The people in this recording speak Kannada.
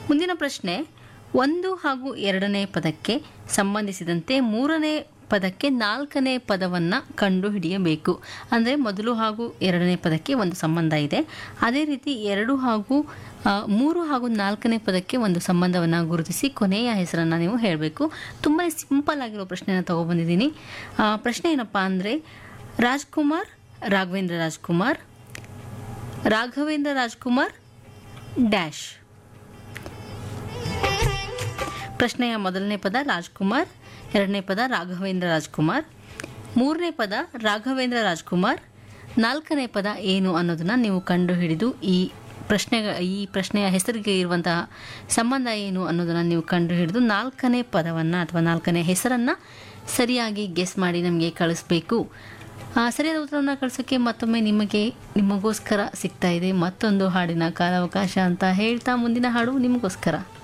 ಮುಂದಿನ ಪ್ರಶ್ನೆ ಒಂದು ಹಾಗೂ ಎರಡನೇ ಪದಕ್ಕೆ ಸಂಬಂಧಿಸಿದಂತೆ ಮೂರನೇ ಪದಕ್ಕೆ ನಾಲ್ಕನೇ ಪದವನ್ನು ಕಂಡುಹಿಡಿಯಬೇಕು ಅಂದರೆ ಮೊದಲು ಹಾಗೂ ಎರಡನೇ ಪದಕ್ಕೆ ಒಂದು ಸಂಬಂಧ ಇದೆ ಅದೇ ರೀತಿ ಎರಡು ಹಾಗೂ ಆ, ಮೂರು ಹಾಗೂ ನಾಲ್ಕನೇ ಪದಕ್ಕೆ ಒಂದು ಸಂಬಂಧವನ್ನು ಗುರುತಿಸಿ ಕೊನೆಯ ಹೆಸರನ್ನು ನೀವು ಹೇಳಬೇಕು ತುಂಬಾ ಸಿಂಪಲ್ ಆಗಿರೋ ಪ್ರಶ್ನೆನ ತಗೊಬಂದಿದ್ದೀನಿ ಆ, ಪ್ರಶ್ನೆ ಏನಪ್ಪ ಅಂದರೆ ರಾಜ್ಕುಮಾರ್ ರಾಘವೇಂದ್ರ ರಾಜ್ಕುಮಾರ್ ರಾಘವೇಂದ್ರ ರಾಜ್ಕುಮಾರ್ ಡ್ಯಾಶ್ ಪ್ರಶ್ನೆಯ ಮೊದಲನೇ ಪದ ರಾಜ್ಕುಮಾರ್ ಎರಡನೇ ಪದ ರಾಘವೇಂದ್ರ ರಾಜ್ಕುಮಾರ್ ಮೂರನೇ ಪದ ರಾಘವೇಂದ್ರ ರಾಜ್ಕುಮಾರ್ ನಾಲ್ಕನೇ ಪದ ಏನು ಅನ್ನೋದನ್ನ ನೀವು ಕಂಡುಹಿಡಿದು ಈ ಪ್ರಶ್ನೆ ಈ ಪ್ರಶ್ನೆಯ ಹೆಸರಿಗೆ ಇರುವಂತಹ ಸಂಬಂಧ ಏನು ಅನ್ನೋದನ್ನು ನೀವು ಕಂಡುಹಿಡಿದು ನಾಲ್ಕನೇ ಪದವನ್ನು ಅಥವಾ ನಾಲ್ಕನೇ ಹೆಸರನ್ನು ಸರಿಯಾಗಿ ಗೆಸ್ ಮಾಡಿ ನಮಗೆ ಕಳಿಸ್ಬೇಕು ಆ, ಸರಿಯಾದ ಉತ್ತರವನ್ನು ಕಳಿಸೋಕ್ಕೆ ಮತ್ತೊಮ್ಮೆ ನಿಮಗೆ ನಿಮಗೋಸ್ಕರ ಸಿಗ್ತಾ ಇದೆ ಮತ್ತೊಂದು ಹಾಡಿನ ಕಾಲಾವಕಾಶ ಅಂತ ಹೇಳ್ತಾ ಮುಂದಿನ ಹಾಡು ನಿಮಗೋಸ್ಕರ